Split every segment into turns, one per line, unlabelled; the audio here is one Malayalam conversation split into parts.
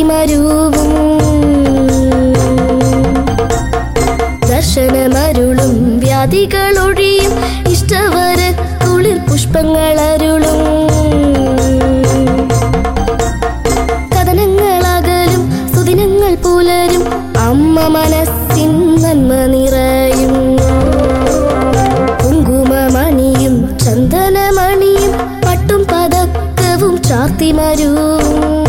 ചാർത്തിമരുവും ദർശനമരുളും വ്യാധികളൊഴിയും ഇഷ്ടവര കുളിർ പുഷ്പങ്ങളരുളും കഥനങ്ങളകലും സുദിനങ്ങൾ പുലരും അമ്മ മനസ്സിൻ നന്മ നിറയും കുങ്കുമമണിയും ചന്ദനമണിയും പട്ടും പതക്കവും ചാർത്തിമരുവും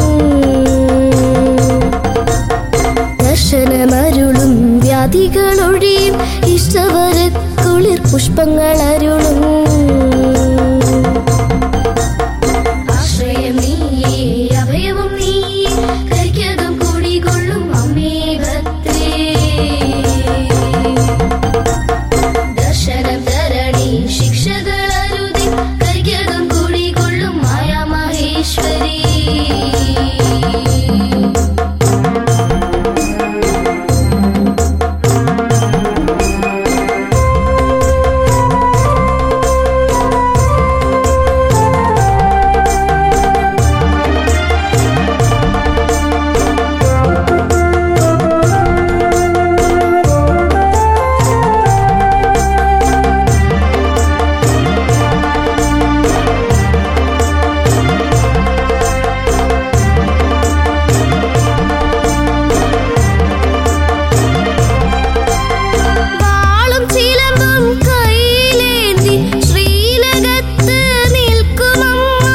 ദർശനമരുളും വ്യാധികളൊഴിയും ഇഷ്ടവര കുളിർ പുഷ്പങ്ങളരുളും ആശ്രയം നീയേ അഭയവും നീയേ കരിക്കതും കുടികൊള്ളും അമ്മേ ഭദ്രേ ദർശനം തരണി ശിക്ഷകളരുതി കരിക്കതും കുടികൊള്ളും മായാ മഹേശ്വരി വാളും ചിലമ്പും കയ്യിലേന്തി ശ്രീലകത്ത് നിൽക്കുമമ്മ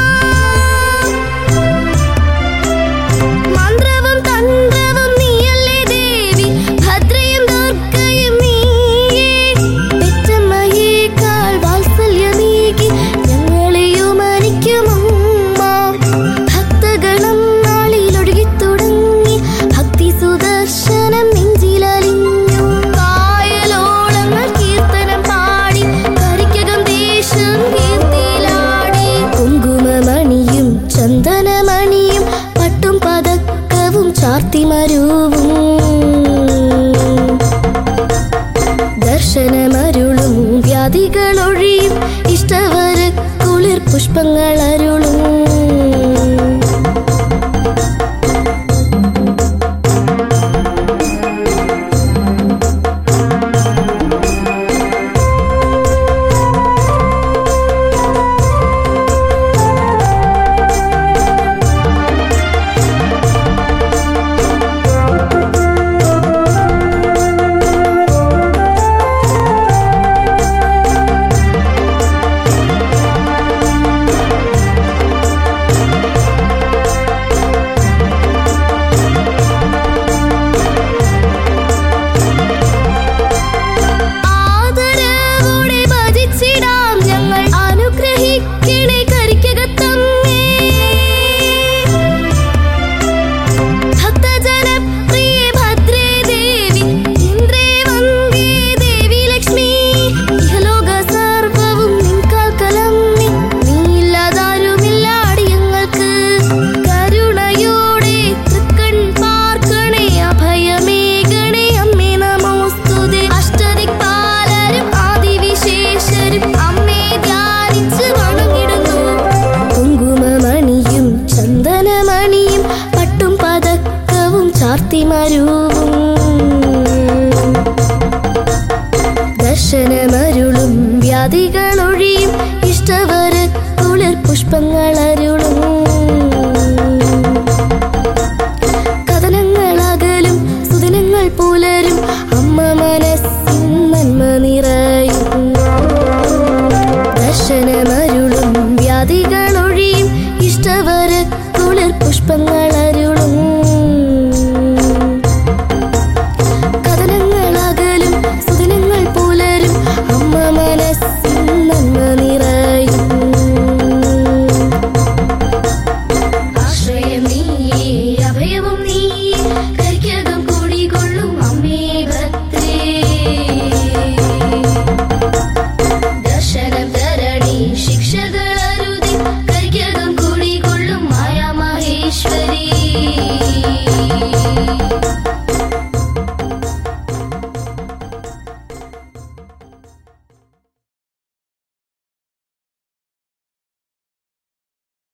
മന്ത്രവും തന്ത്രവും നീയല്ലേ ദേവി ഭദ്രയും ദുർഗയും നീയേ പെറ്റമ്മയേക്കാൾ വാത്സല്യമേകി ഞങ്ങളെയും അനിക്കുമമ്മ ഭക്തഗണം നാളിലൊഴുകി തുടങ്ങി ഭക്തി സുദർശനം നെഞ്ചിലലിഞ്ഞു കായലോളങ്ങൾ കീർത്തനം പാടി കരിക്കകം ദേശം കീർത്തിയിലാടി കുങ്കുമമണിയും ചന്ദനമണിയും പട്ടും പതക്കവും ചാർത്തിമരുവും ദർശനമരുളും വ്യാധികളൊഴിയും ഇഷ്ടവര കുളിർ പുഷ്പങ്ങളരുളും ആദരവോടെ ഭജിച്ചിടാം ഞങ്ങൾ അനുഗ്രഹിക്കണേ കരിക്കകത്തമ്മേ ഭക്തജനപ്രിയ ഭദ്രേ ദേവി ഇന്ദ്രേ വന്ദേ ദേവി ലക്ഷ്മി ഇഹലോക സർവവും നിൻകാൽക്കലമ്മേ നീയില്ലാതാരുമില്ല അടിയങ്ങൾക്ക് കരുണയോടെ തൃക്കൺ പാർക്കണേ അഭയമേകണേ അമ്മേ നമോസ്തുതേ അഷ്ടദിക്പാലരും ആദിവിശേഷരും അമ്മേ ധ്യാനിച്ച് വണങ്ങിടുന്നു കുങ്കുമമണിയും ചന്ദനമണിയും പട്ടും പതക്കവും ചാർത്തിമരുവും ദർശനമരുളും വ്യാധികളൊഴിയും ഇഷ്ടവര കുളിർ പുഷ്പങ്ങളരുളും